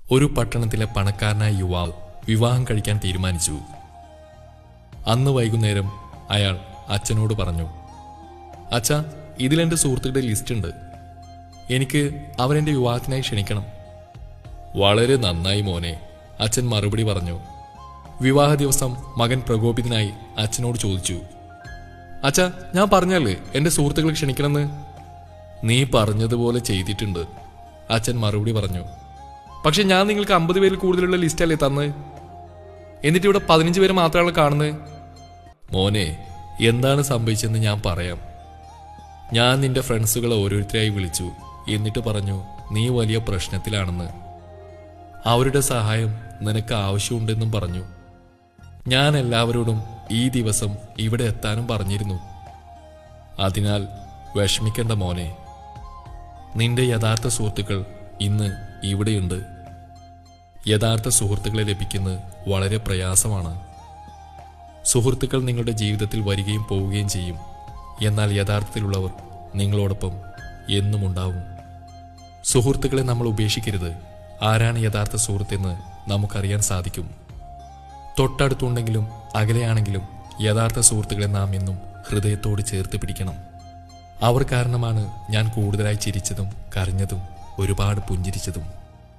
ഒരു പട്ടണത്തിലെ പണക്കാരനായ യുവാവ് വിവാഹം കഴിക്കാൻ തീരുമാനിച്ചു അന്ന് വൈകുന്നേരം അയാൾ അച്ഛനോട് പറഞ്ഞു അച്ഛ ഇതിലെൻ്റെ സുഹൃത്തുക്കളുടെ ലിസ്റ്റ് ഉണ്ട് എനിക്ക് അവരെൻ്റെ വിവാഹത്തിനായി ക്ഷണിക്കണം വളരെ നന്നായി മോനെ അച്ഛൻ മറുപടി പറഞ്ഞു വിവാഹ ദിവസം മകൻ പ്രകോപിതനായി അച്ഛനോട് ചോദിച്ചു അച്ഛ ഞാൻ പറഞ്ഞല്ലേ എൻ്റെ സുഹൃത്തുക്കളെ ക്ഷണിക്കണമെന്ന് നീ പറഞ്ഞതുപോലെ ചെയ്തിട്ടുണ്ട് അച്ഛൻ മറുപടി പറഞ്ഞു പക്ഷെ ഞാൻ നിങ്ങൾക്ക് അമ്പത് പേരിൽ കൂടുതലുള്ള ലിസ്റ്റല്ലേ തന്ന് എന്നിട്ട് ഇവിടെ പതിനഞ്ച് പേര് മാത്രമാണ് കാണുന്നത് മോനെ എന്താണ് സംഭവിച്ചതെന്ന് ഞാൻ പറയാം ഞാൻ നിന്റെ ഫ്രണ്ട്സുകളെ ഓരോരുത്തരായി വിളിച്ചു എന്നിട്ട് പറഞ്ഞു നീ വലിയ പ്രശ്നത്തിലാണെന്ന് അവരുടെ സഹായം നിനക്ക് ആവശ്യമുണ്ടെന്നും പറഞ്ഞു ഞാൻ എല്ലാവരോടും ഈ ദിവസം ഇവിടെ എത്താനും പറഞ്ഞിരുന്നു അതിനാൽ വിഷമിക്കേണ്ട മോനെ നിന്റെ യഥാർത്ഥ സുഹൃത്തുക്കൾ ഇന്ന് ഇവിടെയുണ്ട് യഥാർത്ഥ സുഹൃത്തുക്കളെ ലഭിക്കുന്നത് വളരെ പ്രയാസമാണ് സുഹൃത്തുക്കൾ നിങ്ങളുടെ ജീവിതത്തിൽ വരികയും പോവുകയും ചെയ്യും എന്നാൽ യഥാർത്ഥത്തിലുള്ളവർ നിങ്ങളോടൊപ്പം എന്നും ഉണ്ടാവും സുഹൃത്തുക്കളെ നമ്മൾ ഉപേക്ഷിക്കരുത് ആരാണ് യഥാർത്ഥ സുഹൃത്തെന്ന് നമുക്കറിയാൻ സാധിക്കും തൊട്ടടുത്തുണ്ടെങ്കിലും അകലെയാണെങ്കിലും യഥാർത്ഥ സുഹൃത്തുക്കളെ നാം എന്നും ഹൃദയത്തോട് ചേർത്ത് പിടിക്കണം അവർ കാരണമാണ് ഞാൻ കൂടുതലായി ചിരിച്ചതും കരഞ്ഞതും ഒരുപാട് പുഞ്ചിരിച്ചതും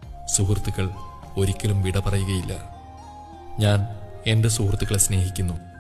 സുഹൃത്തുക്കൾ ഒരിക്കലും വിട പറയുകയില്ല ഞാൻ എൻ്റെ സുഹൃത്തുക്കളെ സ്നേഹിക്കുന്നു